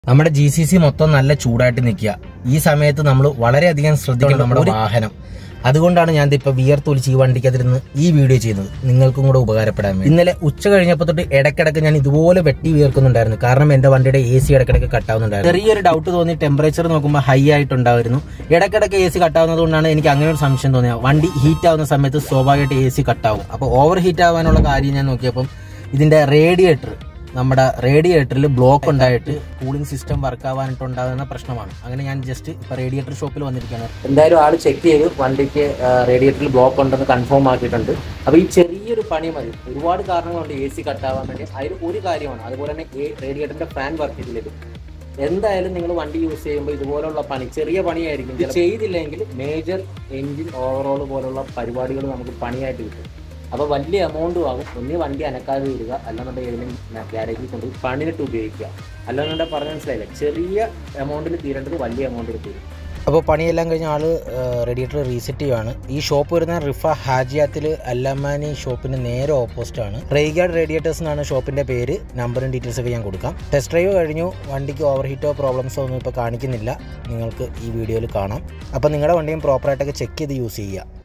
നമ്മുടെ G C C മൊത്തം നല്ല ചൂടായിട്ട് നിൽക്കുക ഈ സമയത്ത് നമ്മൾ വളരെയധികം ശ്രദ്ധിക്കണം നമ്മുടെ വാഹനം അതുകൊണ്ടാണ് ഞാൻ ഇപ്പൊ വിയർത്തൊലിച്ച് ഈ വണ്ടിക്കതിരുന്ന് ഈ വീഡിയോ ചെയ്യുന്നത് നിങ്ങൾക്കും കൂടെ ഉപകാരപ്പെടാൻ വേണ്ടി ഇന്നലെ ഉച്ച കഴിഞ്ഞപ്പോൾ തൊട്ട് ഇടയ്ക്കിടയ്ക്ക് ഞാൻ ഇതുപോലെ വെട്ടി വിയർക്കുന്നുണ്ടായിരുന്നു കാരണം എന്റെ വണ്ടിയുടെ എ സി ഇടയ്ക്കിടയ്ക്ക് കട്ടാവുന്നുണ്ടായിരുന്നു ചെറിയൊരു ഡൗട്ട് തോന്നി ടെമ്പറേച്ചർ നോക്കുമ്പോൾ ഹൈ ആയിട്ടുണ്ടായിരുന്നു ഇടയ്ക്കിടയ്ക്ക് എ സി കട്ടാവുന്നത് കൊണ്ടാണ് എനിക്ക് അങ്ങനെ ഒരു സംശയം തോന്നിയത് വണ്ടി ഹീറ്റ് ആവുന്ന സമയത്ത് സ്വാഭാവികമായിട്ട് എ സി കട്ടാവും അപ്പോൾ ഓവർ ഹീറ്റ് ആവാനുള്ള കാര്യം ഞാൻ നോക്കിയപ്പം ഇതിന്റെ റേഡിയേറ്റർ നമ്മുടെ റേഡിയേറ്ററിൽ ബ്ലോക്ക് ഉണ്ടായിട്ട് കൂളിംഗ് സിസ്റ്റം വർക്ക് ആവാനായിട്ടുണ്ടാകുന്ന പ്രശ്നമാണ് അങ്ങനെ ഞാൻ ജസ്റ്റ് ഇപ്പൊ റേഡിയേറ്റർ ഷോപ്പിൽ വന്നിരിക്കുകയാണ് എന്തായാലും ആൾ ചെക്ക് ചെയ്ത് വണ്ടിക്ക് റേഡിയേറ്ററിൽ ബ്ലോക്ക് ഉണ്ടെന്ന് കൺഫേം ആക്കിയിട്ടുണ്ട് അപ്പൊ ഈ ചെറിയൊരു പണി മതി ഒരുപാട് കാരണങ്ങളുണ്ട് എ സി കട്ടാവാൻ വേണ്ടി അതിൽ ഒരു കാര്യമാണ് അതുപോലെ തന്നെ റേഡിയേറ്ററിന്റെ ഫാൻ വർക്ക് ചെയ്തില്ല എന്തായാലും നിങ്ങൾ വണ്ടി യൂസ് ചെയ്യുമ്പോൾ ഇതുപോലുള്ള പണി ചെറിയ പണിയായിരിക്കും ഇത് ചെയ്തില്ലെങ്കിൽ മേജർ എഞ്ചിൻ ഓവറോൾ പോലുള്ള പരിപാടികൾ നമുക്ക് പണിയായിട്ട് കിട്ടും അപ്പോൾ വലിയ എമൗണ്ടും ആകും ഒന്നീ വണ്ടി അനക്കാതെ വിടുക അല്ലാന്നുണ്ടെങ്കിൽ ഏതെങ്കിലും ഗ്യാരേജിൽ കൊണ്ട് പണിയിട്ട് ഉപയോഗിക്കുക അല്ലാന്നുണ്ടെങ്കിൽ പറഞ്ഞ മനസ്സിലായില്ല ചെറിയ എമൗണ്ടിൽ തീരേണ്ടത് വലിയ എമൗണ്ടിൽ തീരും അപ്പോൾ പണിയെല്ലാം കഴിഞ്ഞ ആൾ റേഡിയേറ്റർ റീസെറ്റ് ചെയ്യുവാണ് ഈ ഷോപ്പ് വരുന്ന റിഫ ഹാജിയാത്തിൽ അല്ലമാനി ഷോപ്പിന് നേരെ ഓപ്പോസിറ്റ് ആണ് റേഗാർഡ് റേഡിയേറ്റേഴ്സ് എന്നാണ് ഷോപ്പിന്റെ പേര് നമ്പറും ഡീറ്റെയിൽസ് ഒക്കെ ഞാൻ കൊടുക്കാം ടെസ്റ്റ് ഡ്രൈവ് കഴിഞ്ഞു വണ്ടിക്ക് ഓവർ ഹീറ്റോ പ്രോബ്ലംസോ ഒന്നും ഇപ്പോൾ കാണിക്കുന്നില്ല നിങ്ങൾക്ക് ഈ വീഡിയോയിൽ കാണാം അപ്പോൾ നിങ്ങളുടെ വണ്ടിയും പ്രോപ്പറായിട്ടൊക്കെ ചെക്ക് ചെയ്ത് യൂസ് ചെയ്യുക